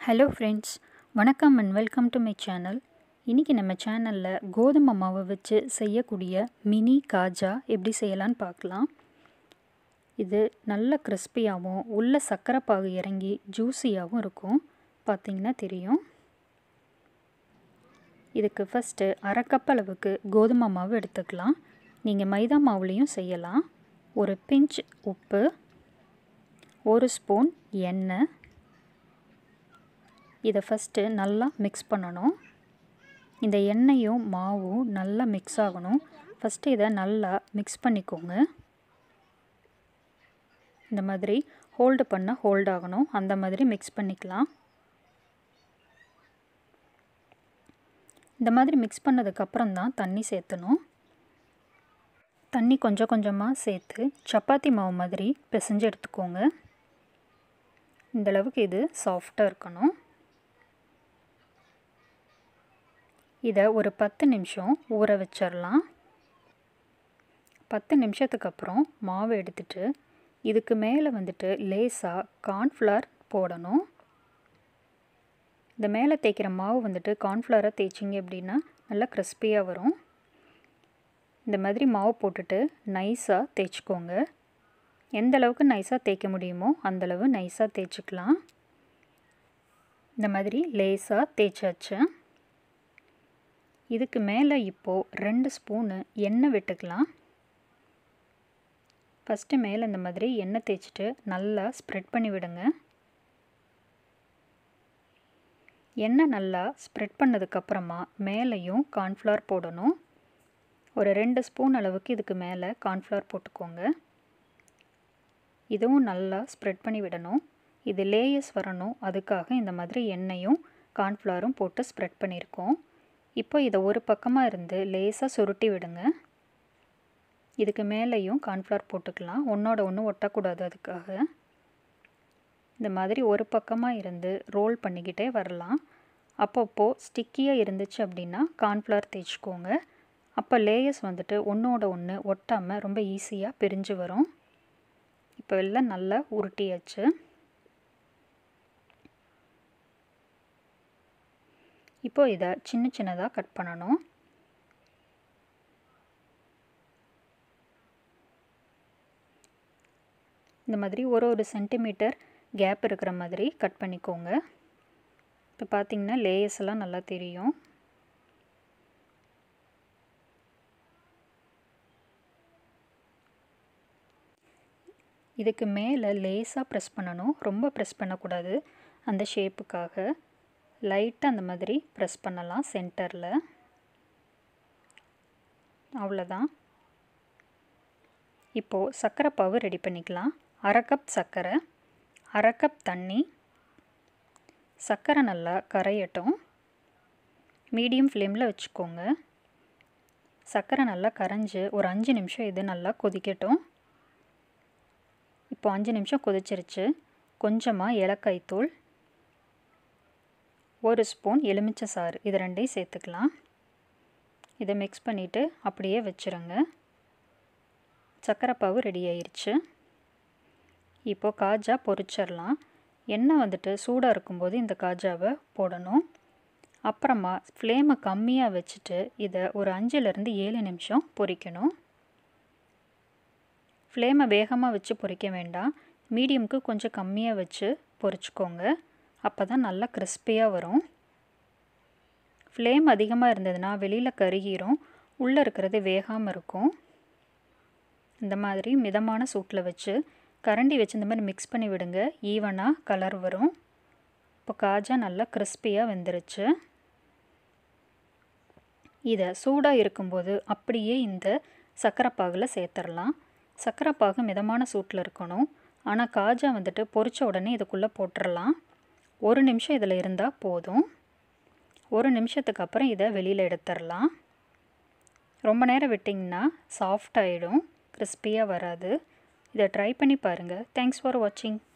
hello friends வணக்கம் and welcome to my channel இன்றைக்கி நம்ம சேனலில் கோதுமை மாவை வச்சு செய்யக்கூடிய மினி காஜா எப்படி செய்யலான்னு பார்க்கலாம் இது நல்ல கிறிஸ்பியாகவும் உள்ள சர்க்கரை பாகு இறங்கி ஜூஸியாகவும் இருக்கும் பார்த்திங்கன்னா தெரியும் இதுக்கு ஃபஸ்ட்டு அரை கப் அளவுக்கு கோதுமை மாவு எடுத்துக்கலாம் நீங்கள் மைதா மாவுலேயும் செய்யலாம் ஒரு பிஞ்ச் உப்பு ஒரு ஸ்பூன் எண்ணெய் இதை ஃபஸ்ட்டு நல்லா மிக்ஸ் பண்ணணும் இந்த எண்ணெயும் மாவும் நல்லா மிக்ஸ் ஆகணும் ஃபஸ்ட்டு இதை நல்லா மிக்ஸ் பண்ணிக்கோங்க இந்த மாதிரி ஹோல்டு பண்ண ஹோல்ட் ஆகணும் அந்த மாதிரி மிக்ஸ் பண்ணிக்கலாம் இந்த மாதிரி மிக்ஸ் பண்ணதுக்கப்புறம் தான் தண்ணி சேர்த்தணும் தண்ணி கொஞ்சம் கொஞ்சமாக சேர்த்து சப்பாத்தி மாவு மாதிரி பிசைஞ்சு எடுத்துக்கோங்க இந்தளவுக்கு இது சாஃப்டாக இருக்கணும் இதை ஒரு பத்து நிமிஷம் ஊற வச்சிடலாம் பத்து நிமிஷத்துக்கு அப்புறம் மாவு எடுத்துட்டு இதுக்கு மேலே வந்துட்டு லேசாக கார்ன்ஃப்ளவர் போடணும் இந்த மேலே தேய்க்கிற மாவு வந்துட்டு கார்ன்ஃப்ளவரை தேய்ச்சிங்க அப்படின்னா நல்லா கிறிஸ்பியாக வரும் இந்த மாதிரி மாவு போட்டுட்டு நைஸாக தேய்ச்சிக்கோங்க எந்த அளவுக்கு நைஸாக தேய்க்க முடியுமோ அந்தளவு நைஸாக தேய்ச்சிக்கலாம் இந்த மாதிரி லேஸாக தேய்ச்சாச்சு இதுக்கு மேலே இப்போது ரெண்டு ஸ்பூனு எண்ணெய் விட்டுக்கலாம் ஃபஸ்ட்டு மேலே இந்த மாதிரி எண்ணெய் தேய்ச்சிட்டு நல்லா ஸ்ப்ரெட் பண்ணி விடுங்க எண்ணெய் நல்லா ஸ்ப்ரெட் பண்ணதுக்கப்புறமா மேலேயும் கார்ன்ஃப்ளவர் போடணும் ஒரு ரெண்டு ஸ்பூன் அளவுக்கு இதுக்கு மேலே கார்ன்ஃப்ளவர் போட்டுக்கோங்க இதுவும் நல்லா ஸ்ப்ரெட் பண்ணி விடணும் இது லேயர்ஸ் வரணும் அதுக்காக இந்த மாதிரி எண்ணெயும் கார்ன்ஃப்ளவரும் போட்டு ஸ்ப்ரெட் பண்ணியிருக்கோம் இப்போ இதை ஒரு பக்கமாக இருந்து லேசாக சுருட்டி விடுங்க இதுக்கு மேலேயும் கார்ன்ஃப்ளவர் போட்டுக்கலாம் ஒன்றோட ஒன்று ஒட்டக்கூடாது அதுக்காக இந்த மாதிரி ஒரு பக்கமாக இருந்து ரோல் பண்ணிக்கிட்டே வரலாம் அப்பப்போ ஸ்டிக்கியாக இருந்துச்சு அப்படின்னா கார்ன்ஃப்ளவர் தேய்ச்சிக்கோங்க அப்போ லேயர்ஸ் வந்துட்டு ஒன்றோட ஒன்று ஒட்டாமல் ரொம்ப ஈஸியாக பிரிஞ்சு வரும் இப்போ எல்லாம் நல்லா உருட்டியாச்சு இப்போ இதை சின்ன சின்னதாக கட் பண்ணணும் இந்த மாதிரி ஒரு ஒரு சென்டிமீட்டர் கேப் இருக்கிற மாதிரி கட் பண்ணிக்கோங்க இப்போ பார்த்திங்கன்னா லேயர்ஸ் எல்லாம் நல்லா தெரியும் இதுக்கு மேலே லேஸாக ப்ரெஸ் பண்ணணும் ரொம்ப ப்ரெஸ் பண்ணக்கூடாது அந்த ஷேப்புக்காக லைட்டாக அந்த மாதிரி ப்ரெஸ் பண்ணலாம் சென்டரில் அவ்வளோதான் இப்போது சர்க்கரை பாவு ரெடி பண்ணிக்கலாம் அரை கப் சர்க்கரை அரை கப் தண்ணி சர்க்கரை நல்லா கரையட்டும் மீடியம் ஃப்ளேமில் வச்சுக்கோங்க சர்க்கரை நல்லா கரைஞ்சி ஒரு அஞ்சு நிமிஷம் இது நல்லா கொதிக்கட்டும் இப்போ அஞ்சு நிமிஷம் கொதிச்சிருச்சு கொஞ்சமாக ஏலக்காய் தூள் ஒரு ஸ்பூன் எலுமிச்சை சாறு இது ரெண்டையும் சேர்த்துக்கலாம் இதை மிக்ஸ் பண்ணிவிட்டு அப்படியே வச்சுருங்க சர்க்கரை பாவு ரெடி ஆயிடுச்சு இப்போது காஜா பொரிச்சிடலாம் எண்ணெய் வந்துட்டு சூடாக இருக்கும்போது இந்த காஜாவை போடணும் அப்புறமா ஃப்ளேமை கம்மியாக வச்சுட்டு இதை ஒரு அஞ்சுலேருந்து ஏழு நிமிஷம் பொரிக்கணும் ஃப்ளேமை வேகமாக வச்சு பொரிக்க வேண்டாம் மீடியமுக்கு கொஞ்சம் கம்மியாக வச்சு பொரிச்சுக்கோங்க அப்போ தான் நல்லா கிறிஸ்பியாக வரும் ஃப்ளேம் அதிகமாக இருந்ததுன்னா வெளியில் கருகிரும் உள்ளே இருக்கிறது வேகாமல் இருக்கும் இந்த மாதிரி மிதமான சூட்டில் வச்சு கரண்டி வச்சு இந்த மாதிரி மிக்ஸ் பண்ணி விடுங்க ஈவனாக கலர் வரும் இப்போ காஜா நல்லா கிறிஸ்பியாக வெந்துருச்சு இதை சூடாக இருக்கும்போது அப்படியே இந்த சர்க்கரைப்பாகில் சேர்த்துடலாம் சர்க்கரைப்பாகு மிதமான சூட்டில் இருக்கணும் ஆனால் காஜா வந்துட்டு பொரிச்ச உடனே இதுக்குள்ளே போட்டுடலாம் ஒரு நிமிஷம் இதில் இருந்தால் போதும் ஒரு நிமிஷத்துக்கு அப்புறம் இதை வெளியில் எடுத்துடலாம் ரொம்ப நேரம் விட்டிங்கன்னா சாஃப்ட் ஆகிடும் கிறிஸ்பியாக வராது இதை ட்ரை பண்ணி பாருங்கள் தேங்க்ஸ் ஃபார் வாட்சிங்